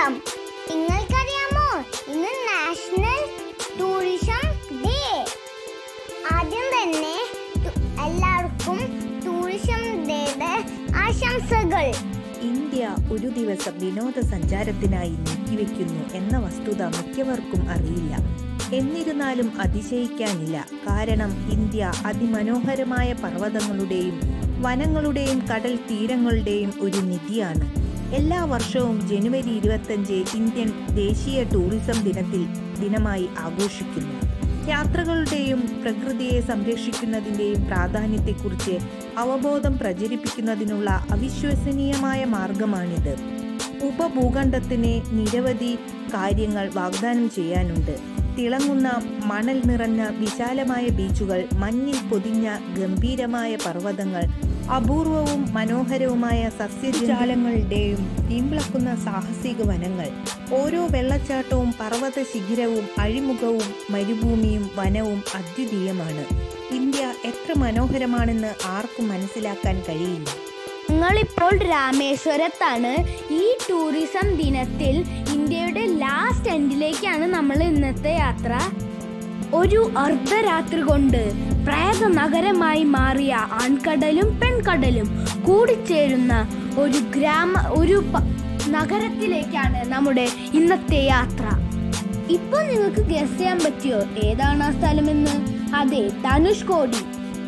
കേൾക്കാം നിങ്ങൾക്കറിയാമോ ഇന്ന് നാഷണൽ ടൂറിസം ഡേ ആദ്യം തന്നെ തു- എല്ലാവർക്കും ടൂറിസം ഡേയുടെ ആശംസകൾ ഇന്ത്യ ഒരു ദിവസം വിനോദസഞ്ചാരത്തിനായി നീക്കിവെക്കുന്നു എന്ന വസ്തുത മിക്കവർക്കും അറിയില്ല എന്നിരുന്നാലും അതിശയിക്കാനില്ല കാരണം ഇന്ത്യ അതിമനോഹരമായ പർവ്വതങ്ങളുടെയും വനങ്ങളുടെയും കടൽ തീരങ്ങളുടെയും ഒരു നിധിയാണ് എല്ലാ വർഷവും ജനുവരി ഇരുപത്തഞ്ച് ഇന്ത്യൻ ദേശീയ ടൂറിസം ദിനത്തിൽ ദിനമായി ആഘോഷിക്കുന്നു യാത്രകളുടെയും പ്രകൃതിയെ സംരക്ഷിക്കുന്നതിൻ്റെയും പ്രാധാന്യത്തെക്കുറിച്ച് അവബോധം പ്രചരിപ്പിക്കുന്നതിനുള്ള അവിശ്വസനീയമായ മാർഗമാണിത് ഉപഭൂഖണ്ഡത്തിന് നിരവധി കാര്യങ്ങൾ വാഗ്ദാനം ചെയ്യാനുണ്ട് തിളങ്ങുന്ന മണൽ നിറഞ്ഞ വിശാലമായ ബീച്ചുകൾ മഞ്ഞിൽ പൊതിഞ്ഞ ഗംഭീരമായ പർവ്വതങ്ങൾ അപൂർവവും മനോഹരവുമായ സസ്യജാലങ്ങളുടെയും തീമ്പിളക്കുന്ന സാഹസിക വനങ്ങൾ ഓരോ വെള്ളച്ചാട്ടവും പർവ്വത ശിഖിരവും അഴിമുഖവും മരുഭൂമിയും വനവും അദ്വിതീയമാണ് ഇന്ത്യ എത്ര മനോഹരമാണെന്ന് ആർക്കും മനസ്സിലാക്കാൻ കഴിയില്ല ഞങ്ങളിപ്പോൾ രാമേശ്വരത്താണ് ഈ ടൂറിസം ദിനത്തിൽ ഇന്ത്യയുടെ ലാസ്റ്റ് എൻഡിലേക്കാണ് നമ്മൾ ഇന്നത്തെ യാത്ര ഒരു അർദ്ധരാത്രി കൊണ്ട് പ്രേത നഗരമായി മാറിയ ആൺകടലും പെൺകടലും കൂടിച്ചേരുന്ന ഒരു ഗ്രാമ ഒരു പ- നഗരത്തിലേക്കാണ് നമ്മുടെ ഇന്നത്തെ യാത്ര ഇപ്പോൾ നിങ്ങൾക്ക് ഗസ് ചെയ്യാൻ പറ്റിയോ ഏതാണ് ആ സ്ഥലമെന്ന് അതെ ധനുഷ്കോടി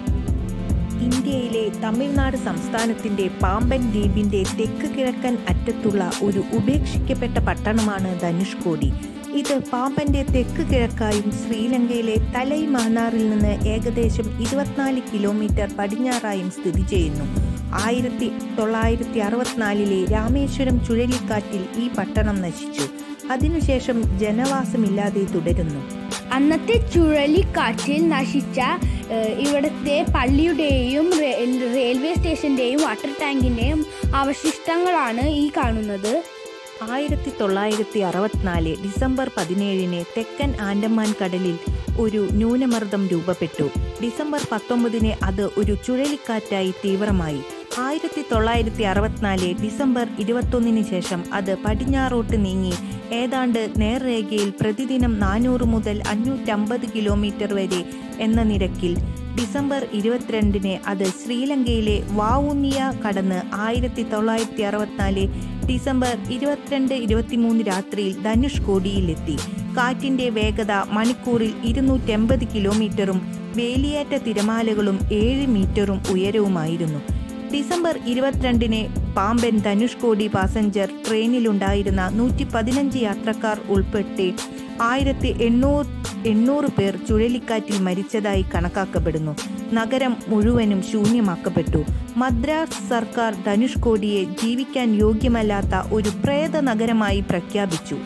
ഇന്ത്യയിലെ തമിഴ്നാട് സംസ്ഥാനത്തിന്റെ പാമ്പൻ ദ്വീപിന്റെ തെക്ക് കിഴക്കൻ അറ്റത്തുള്ള ഒരു ഉപേക്ഷിക്കപ്പെട്ട പട്ടണമാണ് ധനുഷ്കോടി ഇത് പാമ്പന്റെ തെക്ക് കിഴക്കായും ശ്രീലങ്കയിലെ തലൈ മാന്നാറിൽ നിന്ന് ഏകദേശം ഇരുപത്തിനാല് കിലോമീറ്റർ പടിഞ്ഞാറായും സ്ഥിതി ചെയ്യുന്നു ആയിരത്തി തൊള്ളായിരത്തി അറുപത്തിനാലിലെ രാമേശ്വരം ചുഴലിക്കാറ്റിൽ ഈ പട്ടണം നശിച്ചു അതിനുശേഷം ജനവാസമില്ലാതെ തുടരുന്നു അന്നത്തെ ചുഴലിക്കാറ്റിൽ നശിച്ച ഏഹ്, ഇവിടുത്തെ പള്ളിയുടെയും റേ- റെയിൽവേ സ്റ്റേഷന്റെയും വാട്ടർ ടാങ്കിന്റെയും അവശിഷ്ടങ്ങളാണ് ഈ കാണുന്നത് ആയിരത്തി തൊള്ളായിരത്തി അറുപത്തിനാല് ഡിസംബർ പതിനേഴിന് തെക്കൻ ആൻഡമാൻ കടലിൽ ഒരു ന്യൂനമർദ്ദം രൂപപ്പെട്ടു ഡിസംബർ പത്തൊമ്പതിന് അത് ഒരു ചുഴലിക്കാറ്റായി തീവ്രമായി ആയിരത്തി തൊള്ളായിരത്തി അറുപത്തിനാല് ഡിസംബർ ഇരുപത്തൊന്നിന് ശേഷം അത് പടിഞ്ഞാറോട്ട് നീങ്ങി ഏതാണ്ട് നേർരേഖയിൽ പ്രതിദിനം നാനൂറ് മുതൽ അഞ്ഞൂറ്റമ്പത് കിലോമീറ്റർ വരെ എന്ന നിരക്കിൽ ഡിസംബർ ഇരുപത്തിരണ്ടിന് അത് ശ്രീലങ്കയിലെ വാവുന്നിയ കടന്ന് ആയിരത്തി തൊള്ളായിരത്തി അറുപത്തിനാല് ഡിസംബർ ഇരുപത്തിരണ്ട് ഇരുപത്തിമൂന്ന് രാത്രിയിൽ ധനുഷ്കോടിയിലെത്തി കാറ്റിന്റെ വേഗത മണിക്കൂറിൽ ഇരുന്നൂറ്റമ്പത് കിലോമീറ്ററും വേലിയേറ്റ തിരമാലകളും ഏഴ് മീറ്ററും ഉയരവുമായിരുന്നു ഡിസംബർ ഇരുപത്തിരണ്ടിന് പാമ്പൻ ധനുഷ്കോടി പാസഞ്ചർ ട്രെയിനിലുണ്ടായിരുന്ന നൂറ്റി പതിനഞ്ച് യാത്രക്കാർ ഉൾപ്പെട്ട് ആയിരത്തി എണ്ണൂറ് എണ്ണൂറ് പേർ ചുഴലിക്കാറ്റിൽ മരിച്ചതായി കണക്കാക്കപ്പെടുന്നു നഗരം മുഴുവനും ശൂന്യമാക്കപ്പെട്ടു മദ്രാസ് സർക്കാർ ധനുഷ്കോടിയെ ജീവിക്കാൻ യോഗ്യമല്ലാത്ത ഒരു പ്രേത നഗരമായി പ്രഖ്യാപിച്ചു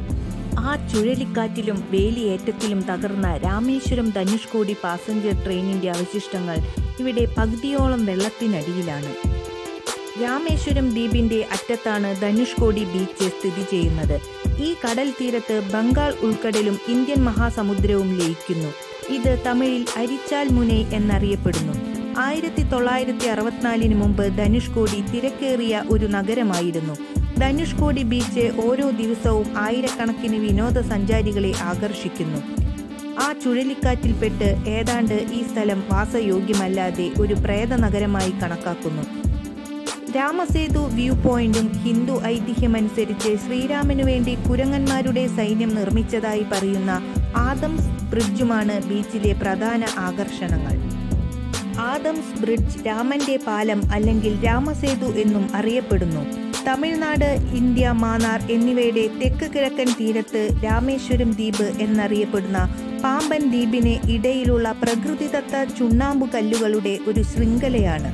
ആ ചുഴലിക്കാറ്റിലും വേലിയേറ്റത്തിലും തകർന്ന രാമേശ്വരം ധനുഷ്കോടി പാസഞ്ചർ ട്രെയിനിന്റെ അവശിഷ്ടങ്ങൾ ഇവിടെ പകുതിയോളം വെള്ളത്തിനടിയിലാണ് രാമേശ്വരം ദ്വീപിന്റെ അറ്റത്താണ് ധനുഷ്കോടി ബീച്ച് സ്ഥിതി ചെയ്യുന്നത് ഈ കടൽ തീരത്ത് ബംഗാൾ ഉൾക്കടലും ഇന്ത്യൻ മഹാസമുദ്രവും ലയിക്കുന്നു ഇത് തമിഴിൽ അരിച്ചാൽ മുനൈ എന്നറിയപ്പെടുന്നു ആയിരത്തി തൊള്ളായിരത്തി അറുപത്തിനാലിന് മുമ്പ് ധനുഷ്കോടി തിരക്കേറിയ ഒരു നഗരമായിരുന്നു ധനുഷ്കോടി ബീച്ച് ഓരോ ദിവസവും ആയിരക്കണക്കിന് വിനോദസഞ്ചാരികളെ ആകർഷിക്കുന്നു ആ ചുഴലിക്കാറ്റിൽപ്പെട്ട് ഏതാണ്ട് ഈ സ്ഥലം വാസയോഗ്യമല്ലാതെ ഒരു പ്രേത നഗരമായി കണക്കാക്കുന്നു രാമസേതു വ്യൂ പോയിന്റും ഹിന്ദു ഐതിഹ്യമനുസരിച്ച് ശ്രീരാമനു വേണ്ടി കുരങ്ങന്മാരുടെ സൈന്യം നിർമ്മിച്ചതായി പറയുന്ന ആദംസ് ബ്രിഡ്ജുമാണ് ബീച്ചിലെ പ്രധാന ആകർഷണങ്ങൾ ആദംസ് ബ്രിഡ്ജ് രാമന്റെ പാലം അല്ലെങ്കിൽ രാമസേതു എന്നും അറിയപ്പെടുന്നു തമിഴ്നാട് ഇന്ത്യ മാന്നാർ എന്നിവയുടെ തെക്ക് കിഴക്കൻ തീരത്ത് രാമേശ്വരം ദ്വീപ് എന്നറിയപ്പെടുന്ന പാമ്പൻ ദ്വീപിന് ഇടയിലുള്ള പ്രകൃതിദത്ത ചുണ്ണാമ്പു കല്ലുകളുടെ ഒരു ശൃംഖലയാണ്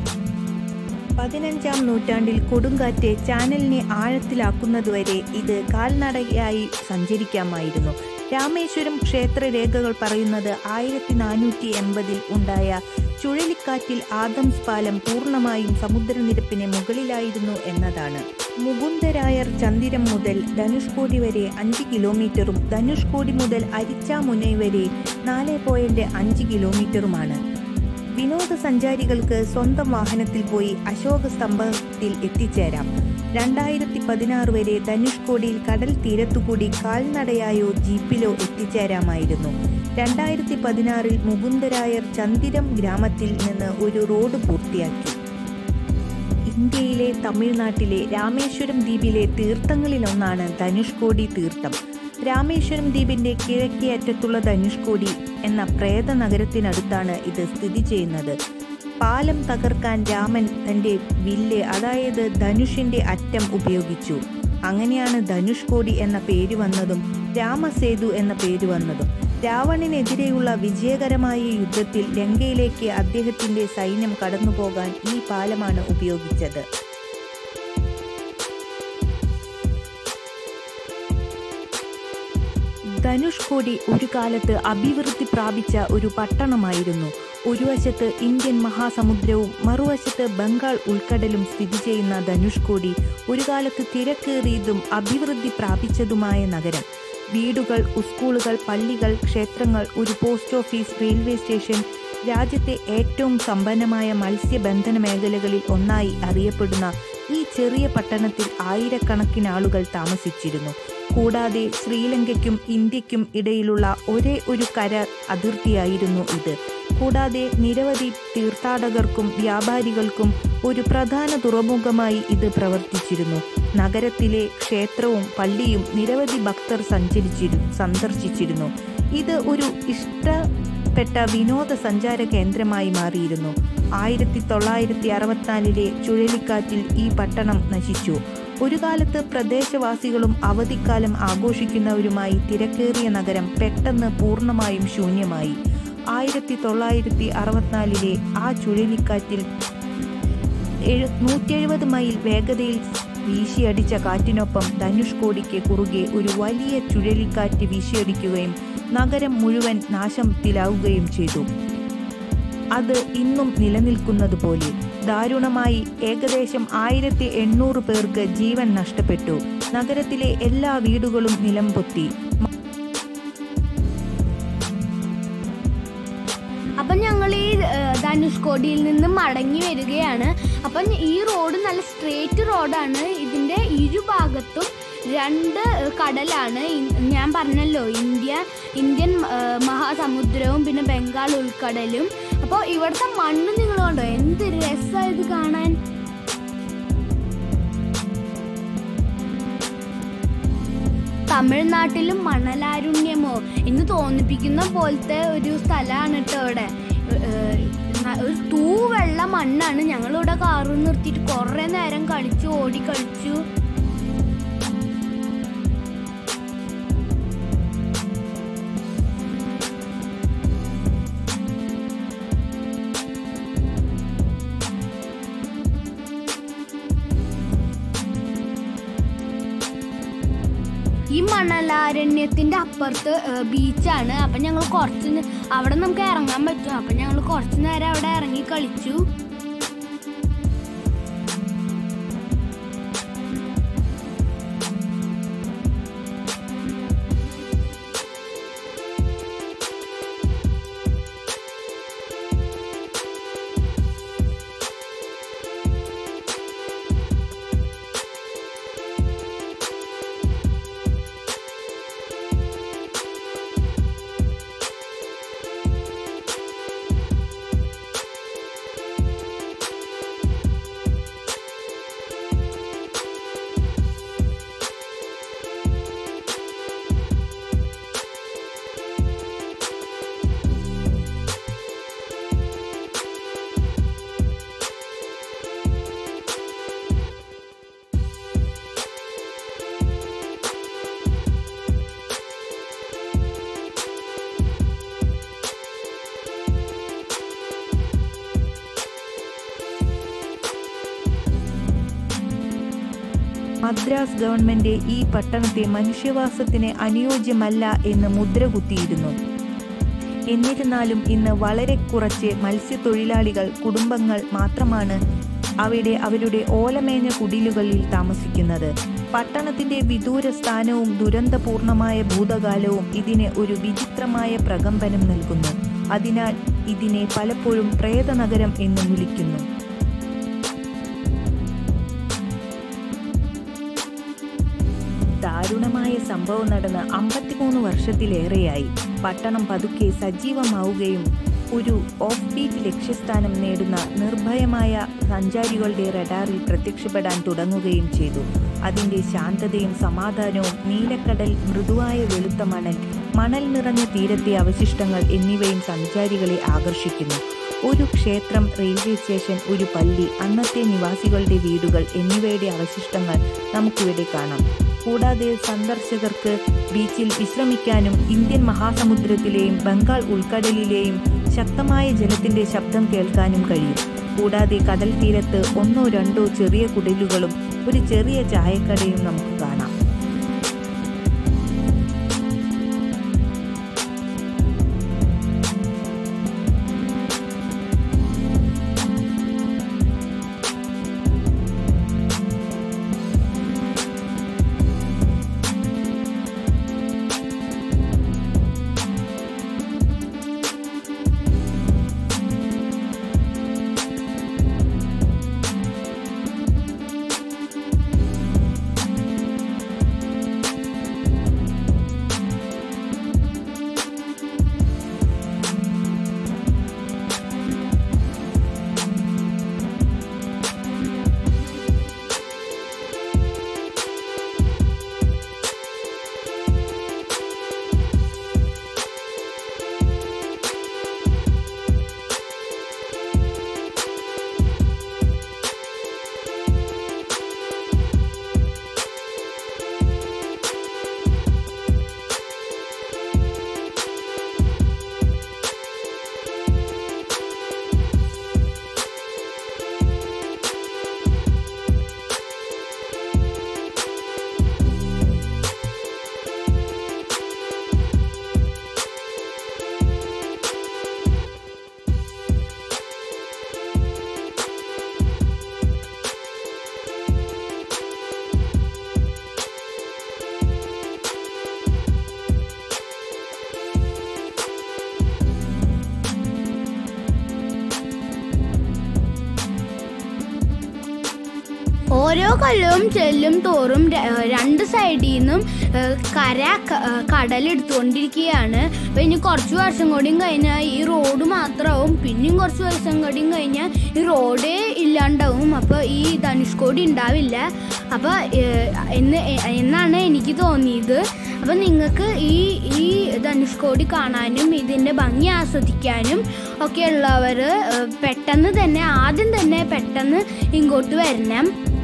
പതിനഞ്ചാം നൂറ്റാണ്ടിൽ കൊടുങ്കാറ്റ് ചാനലിനെ ആഴത്തിലാക്കുന്നതുവരെ ഇത് കാൽനടയായി സഞ്ചരിക്കാമായിരുന്നു രാമേശ്വരം ക്ഷേത്രരേഖകൾ പറയുന്നത് ആയിരത്തി നാനൂറ്റി എൺപതിൽ ഉണ്ടായ ചുഴലിക്കാറ്റിൽ ആദംസ് പാലം പൂർണ്ണമായും സമുദ്രനിരപ്പിന് മുകളിലായിരുന്നു എന്നതാണ് മുകുന്ദരായർ ചന്ദിരം മുതൽ ധനുഷ്കോടി വരെ അഞ്ച് കിലോമീറ്ററും ധനുഷ്കോടി മുതൽ അരിച്ചാമുനൈ വരെ നാല് പോയിന്റ് അഞ്ച് കിലോമീറ്ററുമാണ് വിനോദസഞ്ചാരികൾക്ക് സ്വന്തം വാഹനത്തിൽ പോയി അശോക സ്തംഭത്തിൽ എത്തിച്ചേരാം രണ്ടായിരത്തി പതിനാറ് വരെ ധനുഷ്കോടിയിൽ കടൽ തീരത്തുകൂടി കാൽനടയായോ ജീപ്പിലോ എത്തിച്ചേരാമായിരുന്നു രണ്ടായിരത്തി പതിനാറിൽ മുകുന്ദരായർ ചന്ദിരം ഗ്രാമത്തിൽ നിന്ന് ഒരു റോഡ് പൂർത്തിയാക്കി ഇന്ത്യയിലെ തമിഴ്നാട്ടിലെ രാമേശ്വരം ദ്വീപിലെ തീർത്ഥങ്ങളിലൊന്നാണ് ധനുഷ്കോടി തീർത്ഥം രാമേശ്വരം ദ്വീപിന്റെ കിഴക്കേ അറ്റത്തുള്ള ധനുഷ്കോടി എന്ന പ്രേത നഗരത്തിനടുത്താണ് ഇത് സ്ഥിതി ചെയ്യുന്നത് പാലം തകർക്കാൻ രാമൻ തന്റെ വില്ല് അതായത് ധനുഷിന്റെ അറ്റം ഉപയോഗിച്ചു അങ്ങനെയാണ് ധനുഷ്കോടി എന്ന പേര് വന്നതും രാമസേതു എന്ന പേര് വന്നതും രാവണനെതിരെയുള്ള വിജയകരമായ യുദ്ധത്തിൽ ലങ്കയിലേക്ക് അദ്ദേഹത്തിന്റെ സൈന്യം കടന്നുപോകാൻ ഈ പാലമാണ് ഉപയോഗിച്ചത് ധനുഷ്കോടി ഒരു കാലത്ത് അഭിവൃദ്ധി പ്രാപിച്ച ഒരു പട്ടണമായിരുന്നു ഒരു വശത്ത് ഇന്ത്യൻ മഹാസമുദ്രവും മറുവശത്ത് ബംഗാൾ ഉൾക്കടലും സ്ഥിതി ചെയ്യുന്ന ധനുഷ്കോടി ഒരു കാലത്ത് തിരക്കേറിയതും അഭിവൃദ്ധി പ്രാപിച്ചതുമായ നഗരം വീടുകൾ സ്കൂളുകൾ പള്ളികൾ ക്ഷേത്രങ്ങൾ ഒരു പോസ്റ്റ് ഓഫീസ് റെയിൽവേ സ്റ്റേഷൻ രാജ്യത്തെ ഏറ്റവും സമ്പന്നമായ മത്സ്യബന്ധന മേഖലകളിൽ ഒന്നായി അറിയപ്പെടുന്ന ഈ ചെറിയ പട്ടണത്തിൽ ആയിരക്കണക്കിന് ആളുകൾ താമസിച്ചിരുന്നു കൂടാതെ ശ്രീലങ്കയ്ക്കും ഇന്ത്യക്കും ഇടയിലുള്ള ഒരേ ഒരു കര അതിർത്തിയായിരുന്നു ഇത് കൂടാതെ നിരവധി തീർത്ഥാടകർക്കും വ്യാപാരികൾക്കും ഒരു പ്രധാന തുറമുഖമായി ഇത് പ്രവർത്തിച്ചിരുന്നു നഗരത്തിലെ ക്ഷേത്രവും പള്ളിയും നിരവധി ഭക്തർ സഞ്ചരിച്ചിരു സന്ദർശിച്ചിരുന്നു ഇത് ഒരു ഇഷ്ടപ്പെട്ട വിനോദസഞ്ചാര കേന്ദ്രമായി മാറിയിരുന്നു ആയിരത്തി തൊള്ളായിരത്തി അറുപത്തിനാലിലെ ചുഴലിക്കാറ്റിൽ ഈ പട്ടണം നശിച്ചു ഒരു കാലത്ത് പ്രദേശവാസികളും അവധിക്കാലം ആഘോഷിക്കുന്നവരുമായി തിരക്കേറിയ നഗരം പെട്ടെന്ന് പൂർണ്ണമായും ശൂന്യമായി ആയിരത്തി തൊള്ളായിരത്തി അറുപത്തിനാലിലെ ആ ചുഴലിക്കാറ്റിൽ നൂറ്റി എഴുപത് മൈൽ വേഗതയിൽ വീശിയടിച്ച കാറ്റിനൊപ്പം ധനുഷ്കോടിക്ക് കുറുകെ ഒരു വലിയ ചുഴലിക്കാറ്റ് വീശിയടിക്കുകയും നഗരം മുഴുവൻ നാശത്തിലാവുകയും ചെയ്തു അത് ഇന്നും നിലനിൽക്കുന്നത് പോലെ ദാരുണമായി ഏകദേശം ആയിരത്തി എണ്ണൂറ് പേർക്ക് ജീവൻ നഷ്ടപ്പെട്ടു നഗരത്തിലെ എല്ലാ വീടുകളും നിലംപൊത്തി അപ്പം ഞങ്ങൾ ഈ ഏഹ്, ധനുഷ്കോടിയിൽ നിന്ന് മടങ്ങി വരികയാണ് അപ്പം ഈ റോഡ് നല്ല സ്ട്രേറ്റ് റോഡാണ് ഇതിൻ്റെ ഇരുഭാഗത്തും രണ്ട് ഏഹ്, കടലാണ് ഇ- ഞാൻ പറഞ്ഞല്ലോ ഇന്ത്യ ഇന്ത്യൻ ഏഹ്, മഹാസമുദ്രവും പിന്നെ ബംഗാൾ ഉൾക്കടലും അപ്പോൾ ഇവിടുത്തെ മണ്ണ് നിങ്ങൾ കണ്ടോ എന്ത് രസമാണ് ഇത് കാണാൻ തമിഴ്നാട്ടിലും മണലാരുണ്യമോ എന്ന് തോന്നിപ്പിക്കുന്ന പോലത്തെ ഒരു സ്ഥലമാണ് കേട്ടോ ഇവിടെ ഏഹ് ന- ഒരു തൂവെള്ള മണ്ണാണ് ഞങ്ങളിവിടെ കാറ് നിർത്തിയിട്ട് കുറേ നേരം കളിച്ചു ഓടി കളിച്ചു ഈ മണലാരണ്യത്തിന്റെ അപ്പുറത്ത് ഏഹ്, ബീച്ചാണ് അപ്പൊ ഞങ്ങൾ കുറച്ച് നേ- അവിടെ നമുക്ക് ഇറങ്ങാൻ പറ്റും അപ്പൊ ഞങ്ങൾ കുറച്ച് നേരം അവിടെ ഇറങ്ങി കളിച്ചു മദ്രാസ് ഗവൺമെന്റ് ഈ പട്ടണത്തെ മനുഷ്യവാസത്തിന് അനുയോജ്യമല്ല എന്ന് മുദ്ര കുത്തിയിരുന്നു എന്നിരുന്നാലും ഇന്ന് വളരെ കുറച്ച് മത്സ്യത്തൊഴിലാളികൾ കുടുംബങ്ങൾ മാത്രമാണ് അവിടെ അവരുടെ ഓലമേഞ്ഞ കുടിലുകളിൽ താമസിക്കുന്നത് പട്ടണത്തിന്റെ വിദൂര സ്ഥാനവും ദുരന്തപൂർണമായ ഭൂതകാലവും ഇതിന് ഒരു വിചിത്രമായ പ്രകമ്പനം നൽകുന്നു അതിനാൽ ഇതിനെ പലപ്പോഴും പ്രേതനഗരം എന്നും വിളിക്കുന്നു സംഭവം നടന്ന് അമ്പത്തിമൂന്ന് വർഷത്തിലേറെയായി പട്ടണം പതുക്കെ സജീവമാവുകയും ഒരു ഓഫ് ബീറ്റ് ലക്ഷ്യസ്ഥാനം നേടുന്ന നിർഭയമായ സഞ്ചാരികളുടെ റഡാറിൽ പ്രത്യക്ഷപ്പെടാൻ തുടങ്ങുകയും ചെയ്തു അതിൻ്റെ ശാന്തതയും സമാധാനവും നീലക്കടൽ മൃദുവായ വെളുത്ത മണൽ മണൽ നിറഞ്ഞ തീരത്തെ അവശിഷ്ടങ്ങൾ എന്നിവയും സഞ്ചാരികളെ ആകർഷിക്കുന്നു ഒരു ക്ഷേത്രം റെയിൽവേ സ്റ്റേഷൻ ഒരു പള്ളി അന്നത്തെ നിവാസികളുടെ വീടുകൾ എന്നിവയുടെ അവശിഷ്ടങ്ങൾ നമുക്കിവിടെ കാണാം കൂടാതെ സന്ദർശകർക്ക് ബീച്ചിൽ വിശ്രമിക്കാനും ഇന്ത്യൻ മഹാസമുദ്രത്തിലെയും ബംഗാൾ ഉൾക്കടലിലെയും ശക്തമായ ജലത്തിന്റെ ശബ്ദം കേൾക്കാനും കഴിയും കൂടാതെ കടൽ തീരത്ത് ഒന്നോ രണ്ടോ ചെറിയ കുടിലുകളും ഒരു ചെറിയ ചായക്കടയും നമുക്ക് കാണാം ഓരോ കൊല്ലവും ചെല്ലും തോറും ര- ഏഹ് രണ്ട് സൈഡിൽ നിന്നും ഏഹ് കര ക- ഏഹ് കടലെടുത്തുകൊണ്ടിരിക്കുകയാണ് അപ്പൊ ഇനി കുറച്ച് വർഷം കൂടിയും കഴിഞ്ഞാൽ ഈ റോഡ് മാത്രമാവും പിന്നെയും കുറച്ച് വർഷം കൂടിയും കഴിഞ്ഞാൽ ഈ റോഡേ ഇല്ലാണ്ടാവും അപ്പൊ ഈ ധനുഷ്കോടി ഉണ്ടാവില്ല അപ്പൊ ഏഹ് എന്ന് എ- എന്നാണ് എനിക്ക് തോന്നിയത് അപ്പൊ നിങ്ങൾക്ക് ഈ ഈ ധനുഷ്കോടി കാണാനും ഇതിന്റെ ഭംഗി ആസ്വദിക്കാനും ഒക്കെ ഉള്ളവർ പെട്ടെന്ന് തന്നെ ആദ്യം തന്നെ പെട്ടെന്ന് ഇങ്ങോട്ട് വരണം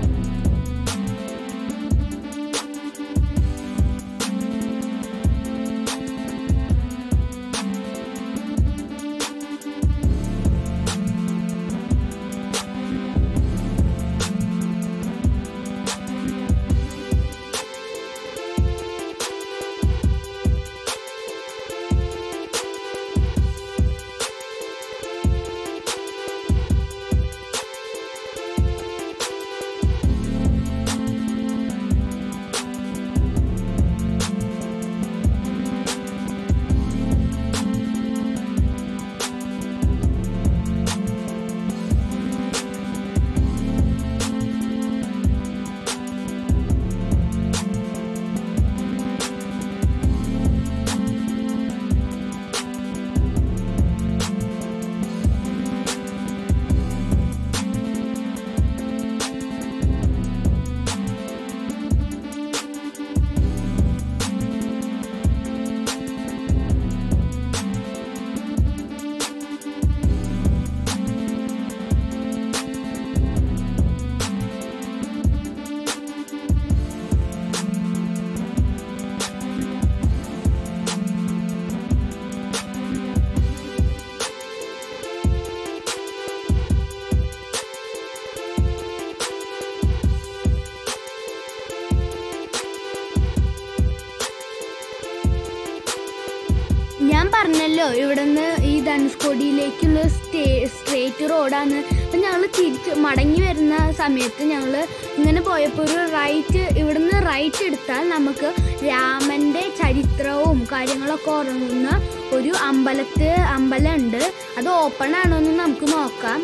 ഞാൻ പറഞ്ഞല്ലോ ഇവിടുന്ന് ഈ ധനുഷ്കോടിയിലേക്കുള്ള സ്റ്റേ സ്ട്രേറ്റ് റോഡാണ് അപ്പം ഞങ്ങൾ തിരിച്ച് മടങ്ങി വരുന്ന സമയത്ത് ഞങ്ങൾ ഇങ്ങനെ പോയപ്പോൾ ഒരു റൈറ്റ് ഇവിടുന്ന് റൈറ്റ് എടുത്താൽ നമുക്ക് രാമൻ്റെ ചരിത്രവും കാര്യങ്ങളൊക്കെ ഉറങ്ങുന്ന ഒരു അമ്പലത്ത് അമ്പലമുണ്ട് അത് ഓപ്പൺ ആണോ എന്ന് നമുക്ക് നോക്കാം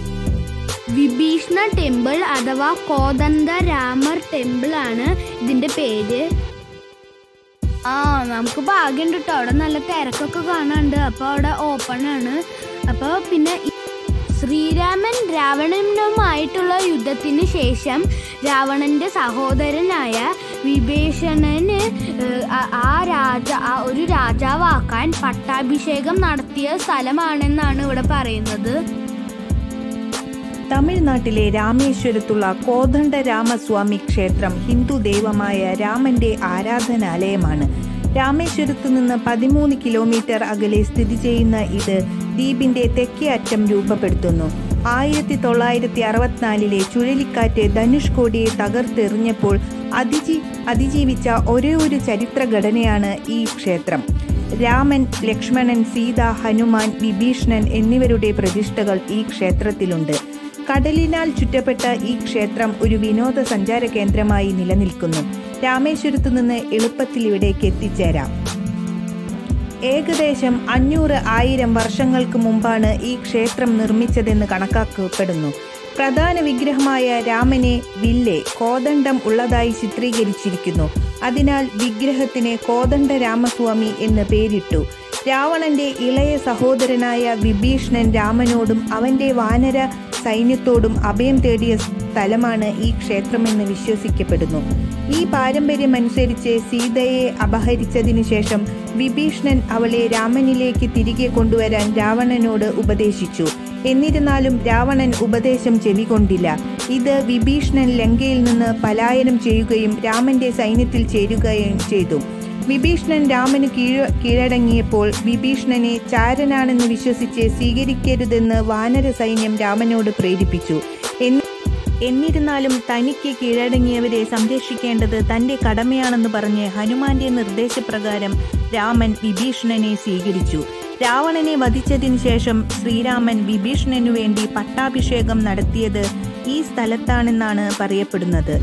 വിഭീഷണ ടെമ്പിൾ അഥവാ കോദന്ത രാമർ ടെമ്പിൾ ആണ് ഇതിൻ്റെ പേര് ആ നമുക്ക് ഭാഗ്യമുണ്ട് കേട്ടോ അവിടെ നല്ല തിരക്കൊക്കെ കാണാനുണ്ട് അപ്പോൾ അവിടെ ഓപ്പൺ ആണ് അപ്പോൾ പിന്നെ ഈ ശ്രീരാമൻ രാവണനുമായിട്ടുള്ള യുദ്ധത്തിന് ശേഷം രാവണന്റെ സഹോദരനായ വിഭീഷണന് ഏഹ്, ആ- ആ രാജ ആ ഒരു രാജാവാക്കാൻ പട്ടാഭിഷേകം നടത്തിയ സ്ഥലമാണെന്നാണ് ഇവിടെ പറയുന്നത് തമിഴ്നാട്ടിലെ രാമേശ്വരത്തുള്ള കോദണ്ഡ രാമസ്വാമി ക്ഷേത്രം ഹിന്ദു ദൈവമായ രാമന്റെ ആരാധനാലയമാണ് രാമേശ്വരത്തു നിന്ന് പതിമൂന്ന് കിലോമീറ്റർ അകലെ സ്ഥിതി ചെയ്യുന്ന ഇത് ദ്വീപിന്റെ തെക്കേ അറ്റം രൂപപ്പെടുത്തുന്നു ആയിരത്തി തൊള്ളായിരത്തി അറുപത്തിനാലിലെ ചുഴലിക്കാറ്റ് ധനുഷ്കോടിയെ തകർത്തെറിഞ്ഞപ്പോൾ അതിജീ അതിജീവിച്ച ഒരേ ഒരു ചരിത്ര ഘടനയാണ് ഈ ക്ഷേത്രം രാമൻ ലക്ഷ്മണൻ സീത ഹനുമാൻ വിഭീഷണൻ എന്നിവരുടെ പ്രതിഷ്ഠകൾ ഈ ക്ഷേത്രത്തിലുണ്ട് കടലിനാൽ ചുറ്റപ്പെട്ട ഈ ക്ഷേത്രം ഒരു വിനോദസഞ്ചാര കേന്ദ്രമായി നിലനിൽക്കുന്നു രാമേശ്വരത്തു നിന്ന് എളുപ്പത്തിൽ ഇവിടേക്ക് എത്തിച്ചേരാം ഏകദേശം അഞ്ഞൂറ് ആയിരം വർഷങ്ങൾക്ക് മുമ്പാണ് ഈ ക്ഷേത്രം നിർമ്മിച്ചതെന്ന് കണക്കാക്കപ്പെടുന്നു പ്രധാന വിഗ്രഹമായ രാമനെ വില്ലെ കോദണ്ഡം ഉള്ളതായി ചിത്രീകരിച്ചിരിക്കുന്നു അതിനാൽ വിഗ്രഹത്തിന് കോദണ്ഡ രാമസ്വാമി എന്ന് പേരിട്ടു രാവണന്റെ ഇളയ സഹോദരനായ വിഭീഷണൻ രാമനോടും അവന്റെ വാനര സൈന്യത്തോടും അഭയം തേടിയ സ്ഥലമാണ് ഈ ക്ഷേത്രമെന്ന് വിശ്വസിക്കപ്പെടുന്നു ഈ പാരമ്പര്യമനുസരിച്ച് സീതയെ അപഹരിച്ചതിനു ശേഷം വിഭീഷണൻ അവളെ രാമനിലേക്ക് തിരികെ കൊണ്ടുവരാൻ രാവണനോട് ഉപദേശിച്ചു എന്നിരുന്നാലും രാവണൻ ഉപദേശം ചെവികൊണ്ടില്ല ഇത് വിഭീഷണൻ ലങ്കയിൽ നിന്ന് പലായനം ചെയ്യുകയും രാമന്റെ സൈന്യത്തിൽ ചേരുകയും ചെയ്തു വിഭീഷണൻ രാമന് കീഴ കീഴടങ്ങിയപ്പോൾ വിഭീഷണനെ ചാരനാണെന്ന് വിശ്വസിച്ച് സ്വീകരിക്കരുതെന്ന് വാനര സൈന്യം രാമനോട് പ്രേരിപ്പിച്ചു എന്നി- എന്നിരുന്നാലും തനിക്ക് കീഴടങ്ങിയവരെ സംരക്ഷിക്കേണ്ടത് തന്റെ കടമയാണെന്ന് പറഞ്ഞ് ഹനുമാന്റെ നിർദ്ദേശപ്രകാരം രാമൻ വിഭീഷണനെ സ്വീകരിച്ചു രാവണനെ വധിച്ചതിനു ശേഷം ശ്രീരാമൻ വിഭീഷണനു വേണ്ടി പട്ടാഭിഷേകം നടത്തിയത് ഈ സ്ഥലത്താണെന്നാണ് പറയപ്പെടുന്നത്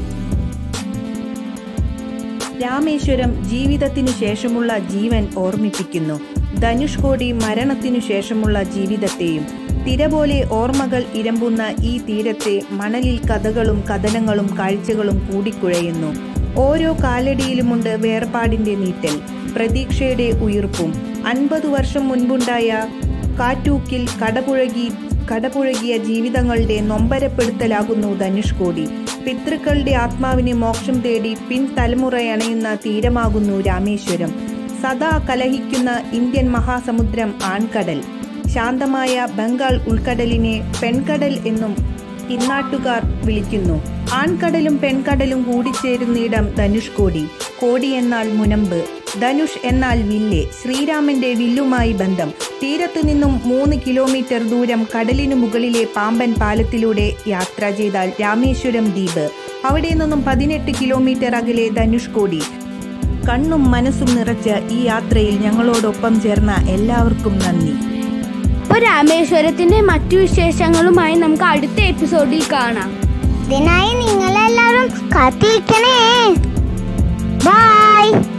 രാമേശ്വരം ജീവിതത്തിനു ശേഷമുള്ള ജീവൻ ഓർമ്മിപ്പിക്കുന്നു ധനുഷ്കോടി മരണത്തിനു ശേഷമുള്ള ജീവിതത്തെയും തിര പോലെ ഓർമ്മകൾ ഇരമ്പുന്ന ഈ തീരത്തെ മണലിൽ കഥകളും കഥനങ്ങളും കാഴ്ചകളും കൂടിക്കുഴയുന്നു ഓരോ കാലടിയിലുമുണ്ട് വേർപാടിന്റെ നീറ്റൽ പ്രതീക്ഷയുടെ ഉയിർപ്പും അൻപതു വർഷം മുൻപുണ്ടായ കാറ്റൂക്കിൽ കടപുഴകി കടപുഴകിയ ജീവിതങ്ങളുടെ നൊമ്പരപ്പെടുത്തലാകുന്നു ധനുഷ്കോടി പിതൃക്കളുടെ ആത്മാവിന് മോക്ഷം തേടി പിൻതലമുറയണയുന്ന തീരമാകുന്നു രാമേശ്വരം സദാ കലഹിക്കുന്ന ഇന്ത്യൻ മഹാസമുദ്രം ആൺകടൽ ശാന്തമായ ബംഗാൾ ഉൾക്കടലിനെ പെൺകടൽ എന്നും ഇന്നാട്ടുകാർ വിളിക്കുന്നു ആൺകടലും പെൺകടലും കൂടിച്ചേരുന്നിടം ധനുഷ്കോടി കോടി എന്നാൽ മുനമ്പ് ധനുഷ് എന്നാൽ വില്ല് ശ്രീരാമന്റെ വില്ലുമായി ബന്ധം തീരത്തു നിന്നും മൂന്ന് കിലോമീറ്റർ ദൂരം കടലിനു മുകളിലെ പാമ്പൻ പാലത്തിലൂടെ യാത്ര ചെയ്താൽ രാമേശ്വരം ദ്വീപ് അവിടെ നിന്നും പതിനെട്ട് കിലോമീറ്റർ അകലെ ധനുഷ്കോടി കണ്ണും മനസ്സും നിറച്ച ഈ യാത്രയിൽ ഞങ്ങളോടൊപ്പം ചേർന്ന എല്ലാവർക്കും നന്ദി അപ്പോൾ രാമേശ്വരത്തിന്റെ മറ്റു വിശേഷങ്ങളുമായി നമുക്ക് അടുത്ത എപ്പിസോഡിൽ കാണാം ഇതിനായി നിങ്ങളെല്ലാവരും കാത്തിരിക്കണേ ബൈ